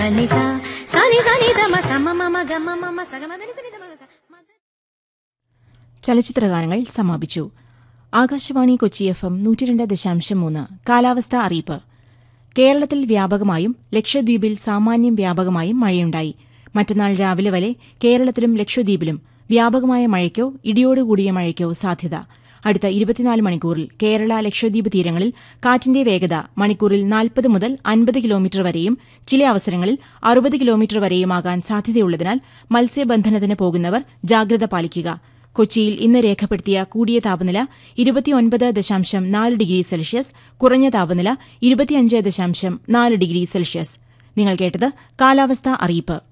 నిస సని సని దమ సమ మమ గమ మమ సగమ దని సని దమ గ స. ചലച്ചിത്രഗാനങ്ങൾ സമാപിച്ചു ആകാശവാണി കൊച്ചി എഫ് എം നൂറ്റിരണ്ട് ദശാംശം മൂന്ന് കാലാവസ്ഥാ അറിയിപ്പ് കേരളത്തിൽ വ്യാപകമായും ലക്ഷദ്വീപിൽ സാമാന്യം വ്യാപകമായും മഴയുണ്ടായി മറ്റന്നാൾ രാവിലെ വരെ കേരളത്തിലും ലക്ഷദ്വീപിലും വ്യാപകമായ മഴയ്ക്കോ ഇടിയോടുകൂടിയ മഴയ്ക്കോ സാധ്യത അടുത്ത ഇരുപത്തിനാല് മണിക്കൂറിൽ കേരള ലക്ഷദ്വീപ് തീരങ്ങളിൽ കാറ്റിന്റെ വേഗത മണിക്കൂറിൽ നാൽപ്പത് മുതൽ അൻപത് കിലോമീറ്റർ വരെയും ചില അവസരങ്ങളിൽ അറുപത് കിലോമീറ്റർ വരെയുമാകാൻ സാധ്യതയുള്ളതിനാൽ മത്സ്യബന്ധനത്തിന് പോകുന്നവർ ജാഗ്രത പാലിക്കുക കൊച്ചിയിൽ ഇന്ന് രേഖപ്പെടുത്തിയ കൂടിയ താപനില ഇരുപത്തിയൊൻപത് ദശാംശം നാല് ഡിഗ്രി സെൽഷ്യസ് കുറഞ്ഞ താപനില ഇരുപത്തിയഞ്ച് ദശാംശം നാല് ഡിഗ്രി സെൽഷ്യസ് നിങ്ങൾ കേട്ടത് കാലാവസ്ഥാ അറിയിപ്പ്